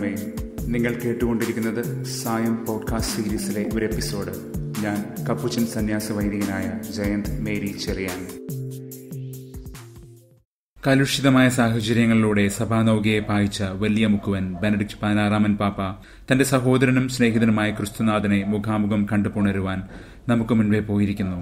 സമാധാനമേ നിങ്ങൾ കേട്ടുകൊണ്ടിരിക്കുന്നത് സായം പോഡ്കാസ്റ്റ് സീരീസിലെ ഒരു എപ്പിസോഡ് ഞാൻ കപ്പുച്ചൻ സന്യാസ വൈദികനായ ജയന്ത് മേരി ചെറിയാൻ കലുഷിതമായ സാഹചര്യങ്ങളിലൂടെ സഭാനൗകയെ പായിച്ച വലിയ മുക്കുവൻ ബെനഡിക്ട് പതിനാറാമൻ പാപ്പ തന്റെ സഹോദരനും സ്നേഹിതനുമായ ക്രിസ്തുനാഥനെ മുഖാമുഖം കണ്ടുപുണരുവാൻ നമുക്ക് മുൻപേ പോയിരിക്കുന്നു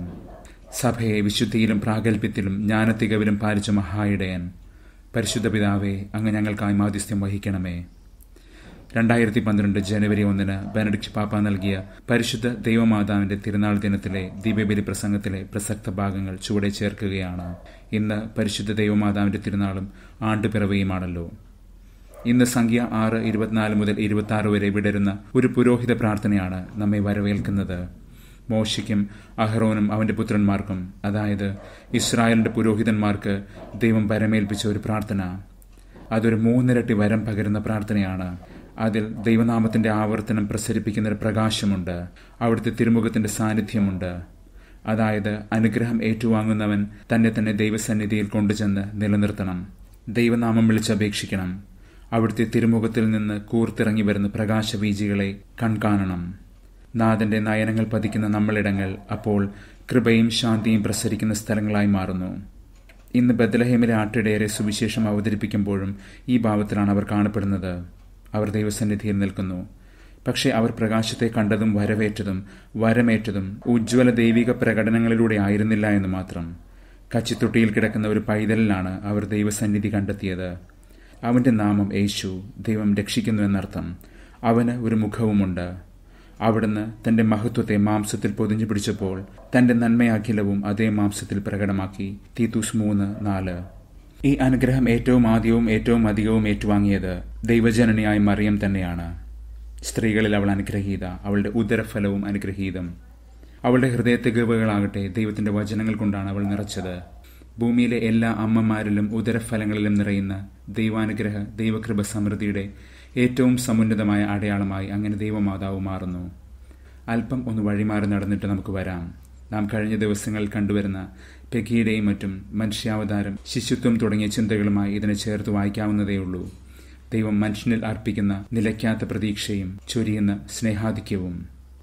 സഭയെ വിശുദ്ധിയിലും പ്രാഗൽഭ്യത്തിലും ജ്ഞാനത്തികവിലും പാലിച്ച മഹായിടയൻ പരിശുദ്ധ പിതാവെ അങ്ങ് ഞങ്ങൾക്കായി മാധ്യസ്ഥ്യം വഹിക്കണമേ രണ്ടായിരത്തി പന്ത്രണ്ട് ജനുവരി ഒന്നിന് ബെനഡിക്ട് പാപ്പ നൽകിയ പരിശുദ്ധ ദൈവമാതാവിന്റെ തിരുനാൾ ദിനത്തിലെ ദിവ്യബലി പ്രസംഗത്തിലെ പ്രസക്ത ഭാഗങ്ങൾ ചുവടെ ചേർക്കുകയാണ് ഇന്ന് പരിശുദ്ധ ദൈവമാതാവിന്റെ തിരുനാളും ആണ്ടുപിറവിയുമാണല്ലോ ഇന്ന് സംഖ്യ ആറ് ഇരുപത്തിനാല് മുതൽ ഇരുപത്തി ആറ് വരെ വിടരുന്ന ഒരു പുരോഹിത പ്രാർത്ഥനയാണ് നമ്മെ വരവേൽക്കുന്നത് മോശയ്ക്കും അഹ്റോനും അവന്റെ പുത്രന്മാർക്കും അതായത് ഇസ്രായേലിന്റെ പുരോഹിതന്മാർക്ക് ദൈവം വരമേൽപ്പിച്ച ഒരു പ്രാർത്ഥന അതൊരു മൂന്നിരട്ടി വരം പകരുന്ന പ്രാർത്ഥനയാണ് അതിൽ ദൈവനാമത്തിന്റെ ആവർത്തനം പ്രസരിപ്പിക്കുന്ന ഒരു പ്രകാശമുണ്ട് അവിടുത്തെ തിരുമുഖത്തിന്റെ സാന്നിധ്യമുണ്ട് അതായത് അനുഗ്രഹം ഏറ്റുവാങ്ങുന്നവൻ തന്നെ തന്നെ ദൈവസന്നിധിയിൽ കൊണ്ടുചെന്ന് നിലനിർത്തണം ദൈവനാമം വിളിച്ചപേക്ഷിക്കണം അവിടുത്തെ തിരുമുഖത്തിൽ നിന്ന് കൂർത്തിറങ്ങി വരുന്ന പ്രകാശബീജികളെ കൺകാണണം നാഥന്റെ നയനങ്ങൾ പതിക്കുന്ന നമ്മളിടങ്ങൾ അപ്പോൾ കൃപയും ശാന്തിയും പ്രസരിക്കുന്ന സ്ഥലങ്ങളായി മാറുന്നു ഇന്ന് ബദലഹേമിലെ ആട്ടിടയരെ സുവിശേഷം അവതരിപ്പിക്കുമ്പോഴും ഈ ഭാവത്തിലാണ് അവർ കാണപ്പെടുന്നത് അവർ ദൈവസന്നിധിയിൽ നിൽക്കുന്നു പക്ഷേ അവർ പ്രകാശത്തെ കണ്ടതും വരവേറ്റതും വരമേറ്റതും ഉജ്ജ്വല ദൈവിക പ്രകടനങ്ങളിലൂടെ ആയിരുന്നില്ല എന്ന് മാത്രം കച്ചിത്തൊട്ടിയിൽ കിടക്കുന്ന ഒരു പൈതലിലാണ് അവർ ദൈവസന്നിധി കണ്ടെത്തിയത് അവന്റെ നാമം യേശു ദൈവം രക്ഷിക്കുന്നു എന്നർത്ഥം അവന് ഒരു മുഖവുമുണ്ട് അവിടുന്ന് തന്റെ മഹത്വത്തെ മാംസത്തിൽ പൊതിഞ്ഞു പിടിച്ചപ്പോൾ തന്റെ നന്മയാഖിലവും അതേ മാംസത്തിൽ പ്രകടമാക്കി തീത്തൂസ് മൂന്ന് നാല് ഈ അനുഗ്രഹം ഏറ്റവും ആദ്യവും ഏറ്റവും അധികവും ഏറ്റുവാങ്ങിയത് ദൈവജനനിയായ മറിയം തന്നെയാണ് സ്ത്രീകളിൽ അവൾ അനുഗ്രഹീത അവളുടെ ഉദരഫലവും അനുഗ്രഹീതം അവളുടെ ഹൃദയത്തികവുകളാകട്ടെ ദൈവത്തിന്റെ വചനങ്ങൾ കൊണ്ടാണ് അവൾ നിറച്ചത് ഭൂമിയിലെ എല്ലാ അമ്മമാരിലും ഉദരഫലങ്ങളിലും നിറയുന്ന ദൈവാനുഗ്രഹ ദൈവകൃപ സമൃദ്ധിയുടെ ഏറ്റവും സമുന്നതമായ അടയാളമായി അങ്ങനെ ദൈവമാതാവ് മാറുന്നു അല്പം ഒന്ന് വഴിമാറി നടന്നിട്ട് നമുക്ക് വരാം നാം കഴിഞ്ഞ ദിവസങ്ങളിൽ കണ്ടുവരുന്ന പെഗിയുടെയും മറ്റും മനുഷ്യാവതാരം ശിശുത്വം തുടങ്ങിയ ചിന്തകളുമായി ഇതിനെ ചേർത്ത് വായിക്കാവുന്നതേയുള്ളൂ ദൈവം മനുഷ്യനിൽ അർപ്പിക്കുന്ന നിലയ്ക്കാത്ത പ്രതീക്ഷയും ചൊരിയുന്ന സ്നേഹാധിക്യവും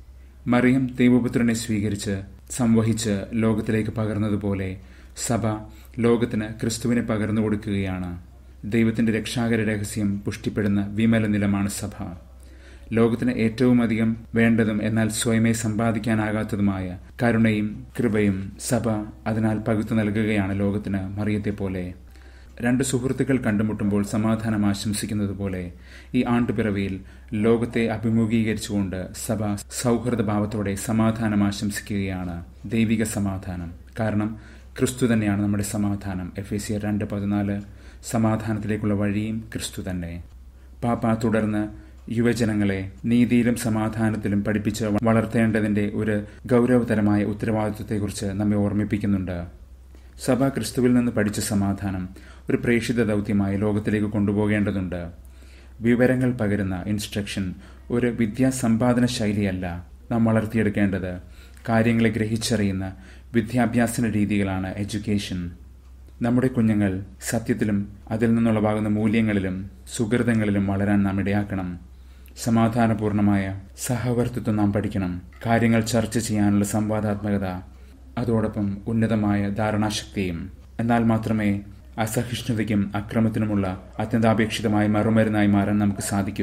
മറിയം ദൈവപുത്രനെ സ്വീകരിച്ച് സംവഹിച്ച് ലോകത്തിലേക്ക് പകർന്നതുപോലെ സഭ ലോകത്തിന് ക്രിസ്തുവിനെ പകർന്നു കൊടുക്കുകയാണ് ദൈവത്തിന്റെ രക്ഷാകര രഹസ്യം പുഷ്ടിപ്പെടുന്ന വിമല നിലമാണ് സഭ ലോകത്തിന് ഏറ്റവും അധികം വേണ്ടതും എന്നാൽ സ്വയമേ സമ്പാദിക്കാനാകാത്തതുമായ കരുണയും കൃപയും സഭ അതിനാൽ പകുത്തു നൽകുകയാണ് ലോകത്തിന് മറിയത്തെ പോലെ രണ്ട് സുഹൃത്തുക്കൾ കണ്ടുമുട്ടുമ്പോൾ സമാധാനം ആശംസിക്കുന്നത് പോലെ ഈ ആണ്ടുപിറവിയിൽ ലോകത്തെ അഭിമുഖീകരിച്ചുകൊണ്ട് സഭ സൗഹൃദ ഭാവത്തോടെ സമാധാനം ആശംസിക്കുകയാണ് ദൈവിക സമാധാനം കാരണം ക്രിസ്തു തന്നെയാണ് നമ്മുടെ സമാധാനം എഫ് എ സി രണ്ട് പതിനാല് സമാധാനത്തിലേക്കുള്ള വഴിയും ക്രിസ്തു തന്നെ പാപ്പ തുടർന്ന് യുവജനങ്ങളെ നീതിയിലും സമാധാനത്തിലും പഠിപ്പിച്ച് വളർത്തേണ്ടതിന്റെ ഒരു ഗൗരവതരമായ ഉത്തരവാദിത്വത്തെക്കുറിച്ച് നമ്മെ ഓർമ്മിപ്പിക്കുന്നുണ്ട് സഭ ക്രിസ്തുവിൽ നിന്ന് പഠിച്ച സമാധാനം ഒരു പ്രേക്ഷിത ദൗത്യമായി ലോകത്തിലേക്ക് കൊണ്ടുപോകേണ്ടതുണ്ട് വിവരങ്ങൾ പകരുന്ന ഇൻസ്ട്രക്ഷൻ ഒരു വിദ്യാസമ്പാദന ശൈലിയല്ല നാം വളർത്തിയെടുക്കേണ്ടത് കാര്യങ്ങളെ ഗ്രഹിച്ചറിയുന്ന വിദ്യാഭ്യാസന രീതികളാണ് എഡ്യൂക്കേഷൻ നമ്മുടെ കുഞ്ഞുങ്ങൾ സത്യത്തിലും അതിൽ നിന്നുളവാകുന്ന മൂല്യങ്ങളിലും സുഹൃതങ്ങളിലും വളരാൻ നാം ഇടയാക്കണം സമാധാനപൂർണമായ സഹവർത്തിത്വം നാം പഠിക്കണം കാര്യങ്ങൾ ചർച്ച ചെയ്യാനുള്ള സംവാദാത്മകത അതോടൊപ്പം ഉന്നതമായ ധാരണാശക്തിയും എന്നാൽ മാത്രമേ അസഹിഷ്ണുതയ്ക്കും അക്രമത്തിനുമുള്ള അത്യന്താപേക്ഷിതമായ മറുമരുന്നായി മാറാൻ നമുക്ക് സാധിക്കൂ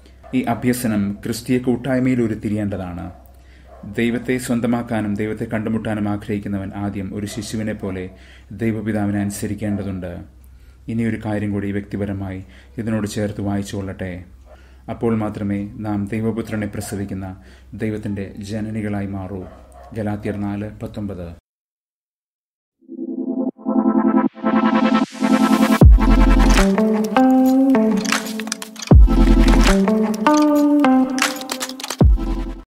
ഈ അഭ്യസനം ക്രിസ്തീയ കൂട്ടായ്മയിൽ ഉരുത്തിരിയേണ്ടതാണ് ദൈവത്തെ സ്വന്തമാക്കാനും ദൈവത്തെ കണ്ടുമുട്ടാനും ആഗ്രഹിക്കുന്നവൻ ആദ്യം ഒരു ശിശുവിനെ പോലെ ദൈവപിതാവിനെ അനുസരിക്കേണ്ടതുണ്ട് ഇനിയൊരു കാര്യം കൂടി വ്യക്തിപരമായി ഇതിനോട് ചേർത്ത് വായിച്ചുകൊള്ളട്ടെ അപ്പോൾ മാത്രമേ നാം ദൈവപുത്രനെ പ്രസവിക്കുന്ന ദൈവത്തിന്റെ ജനനികളായി മാറൂ ഗലാത്തിയർ നാല് പത്തൊമ്പത് thank you